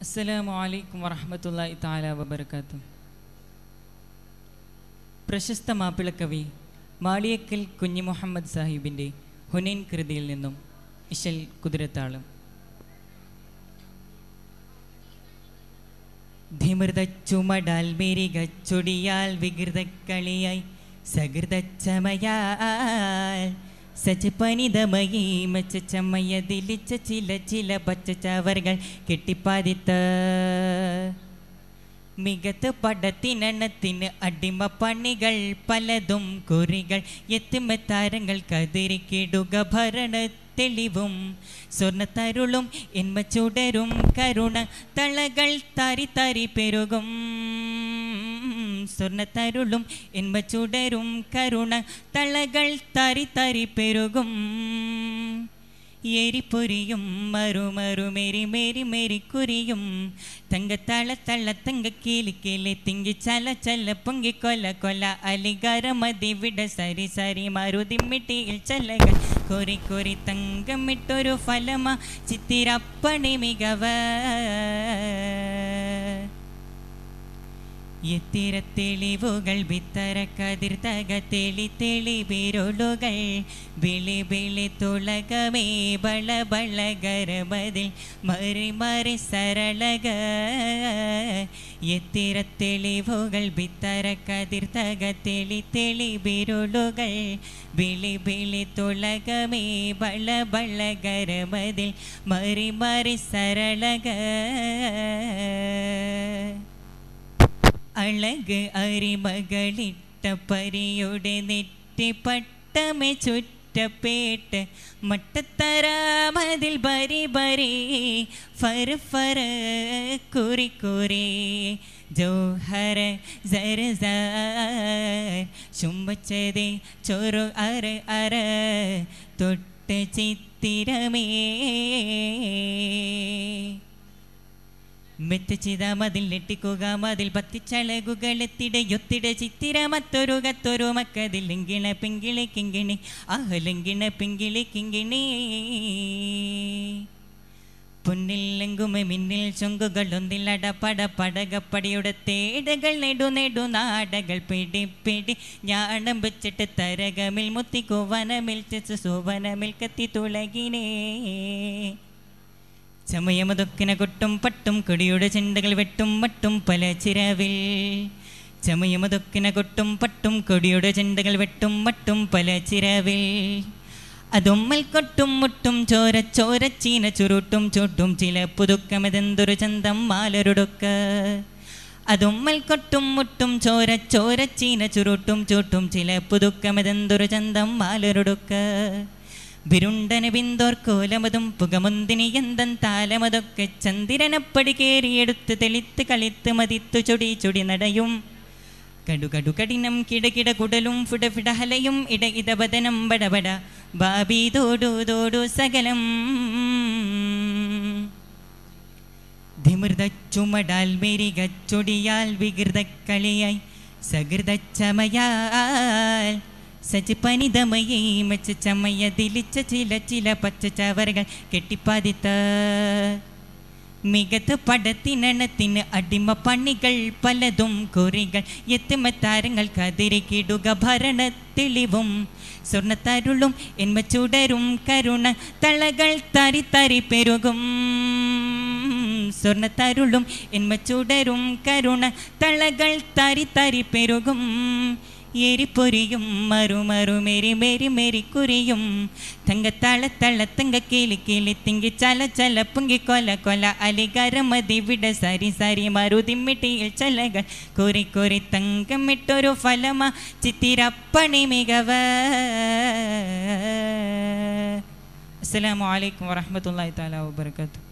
അസ്സലാമു അലൈക്കും വറഹ്മത്തുള്ളാഹി തആല വബറകാതുഹു പ്രശസ്ത മാപ്പിളക്കവി മാളിയക്കൽ കുഞ്ഞി മുഹമ്മദ് സാഹിബിൻ്റെ ഹുനൈൻ കൃതിയിൽ നിന്നും ഇശൽ കുതിരത്താളം ധിമൃത ചുമടാൽ മെരിക ചൊടിയാൽ വികൃത കളിയായി സകൃത ചമയാൽ സജപനിതമയി മച്ച ചമയ ദിലിച്ച ചില ചില പച്ച ചവറുകൾ കെട്ടിപ്പാതിത്ത മികത്ത് പടത്തിനെണ്ണത്തിന് അടിമ പണികൾ പലതും കുറികൾ എത്തുമ താരങ്ങൾ കതിരിക്കിടുക ഭരണ തെളിവും സ്വർണ്ണത്തരുളും എന്മ ചുടരും കരുണ തളകൾ തരി തരി പെരുകും സ്വർണ്ണത്തരുളും എന്മ ചുടരും കരുണ തളകൾ തരി തരി പെരുകും എരിപ്പൊരിയും മറുമറു മെരി മെരി മെരി കുരിയും തങ്കത്തള തള്ള തങ്ക കീലി കീലി തിങ്കി ചല ചല പൊങ്കി കൊല കൊല അലികാര മതി വിട സരി സരി മറുതിമ്മിട്ടിയിൽ ചലകൾ കൊറി കൊറി തങ്കമിട്ടൊരു ഫലമ ചിത്തിരപ്പണി മികവ എത്തിര തെളിവുകൾ വിത്തര കതിർ തക തെളി തെളി വിരുളുകൾ വിളി വിളി തുളകമേ ബള ബളകരമതിൽ മറി മറി സരളക എത്തിര തെളിവുകൾ വിത്തര കതിർ തക തെളി തെളി വിരുളുകൾ വിളി വിളി തുളകമേ ബള ബളകരമതിൽ മറി മറി സരളക അഴക് അരിമകളിട്ട പരിയുടെ നെറ്റി പട്ടമെ ചുറ്റപ്പേട്ട് മട്ടത്തരാമതിൽ ബരി ബരി ഫർ ഫർ കുറി കുറി ജോഹര സര ചുംബച്ചതേ ചൊറു അര അര തൊട്ട് ചിത്തിരമേ മെത്തച്ചിത മതിൽ നെട്ടിക്കുക മതിൽ പത്തിച്ചളകുകളെത്തിട യൊത്തിട ചിത്തിര മത്തൊരു കത്തൊരു മക്കതിൽ ലിങ്കിണ പിങ്കിളി കിങ്കിണി ആഹലിങ്കിണ പിങ്കിളി കിങ്കിണി പൊന്നില്ലെങ്കുമ മിന്നിൽ ചൊങ്കുകളൊന്നിൽ അടപട പടകപ്പടിയുടെ തേടകൾ നെടു നെടു നാടകൾ പിടി പിടി ഞാണം വെച്ചിട്ട് തരകമിൽ മുത്തിക്കു വനമിൽ ചെച്ച് സുവനമിൽ കത്തി തുളകിനേ ചമയമതൊക്കിന കൊട്ടും പട്ടും കൊടിയുടെ ചെണ്ടകൾ വെട്ടും മട്ടും പല ചിരവിൽ ചമയമതൊക്കിന കൊട്ടും പട്ടും കൊടിയുടെ ചെണ്ടകൾ വെട്ടും മട്ടും പല ചിരവിൽ അതൊമ്മൽ കൊട്ടും മുട്ടും ചോര ചോര ചീന ചുരുട്ടും ചൂട്ടും ചില പുതുക്കമെതെന്തൊരു ചന്തം മാലരുടൊക്ക അതൊമ്മൽ കൊട്ടും മുട്ടും ചോര ചോര ചീന ചുരുട്ടും ചൂട്ടും ചില പുതുക്കമെതെന്തൊരു ചന്തം മാലരുടൊക്ക വിരുണ്ടന ബിന്ദോർ കോലമതും പുകമുന്തിനി എന്തൻ താലമതൊക്കെ ചന്ദിരനപ്പടി കേറിയെടുത്ത് തെളിത്ത് കളിത്ത് മതിത്തു ചൊടി ചൊടി നടയും കടുകടു കഠിനം കിടകിട കുടലും ഫുട ഫിടഹലയും ഇട ഇതപതനം ബടബട ബാബി തോടു തോടു സകലം ധിമൃത ചുമടാൽ മെരിക ചൊടിയാൽ വികൃത കളിയായി സകൃത ചമയാൽ സജപനിതമയേ മച്ച ചമയ ദിലിച്ച ചില ചില പച്ച ചവറുകൾ കെട്ടിപ്പാതിത്ത മികത്ത് പടത്തിനെണ്ണത്തിന് അടിമ പണികൾ പലതും കുറികൾ എത്തുമ താരങ്ങൾ കതിരിക്കിടുക ഭരണ തെളിവും സ്വർണ്ണത്തരുളും എന്മ ചുടരും കരുണ തളകൾ തരി തരി പെരുകും സ്വർണ്ണത്തരുളും എന്മ ചുടരും കരുണ തളകൾ തരി തരി പെരുകും എരിപ്പൊരിയും മറുമറു മെരി മെരി മെരി കുരിയും തങ്കത്തള തള തങ്ക കിളി കിളി തിങ്കി ചല ചല പൊങ്കി കൊല കൊല അലികര മതി വിട സരി സരി മറുതിമ്മിട്ടിയിൽ ചലകൾ കുറി കുറി തങ്കമിട്ടൊരു ഫലമ ചിത്തിരപ്പണി മികവ അസ്സലാമു അലൈക്കും വറഹ്മത്തുള്ളാഹി തആല വബറകാതുഹു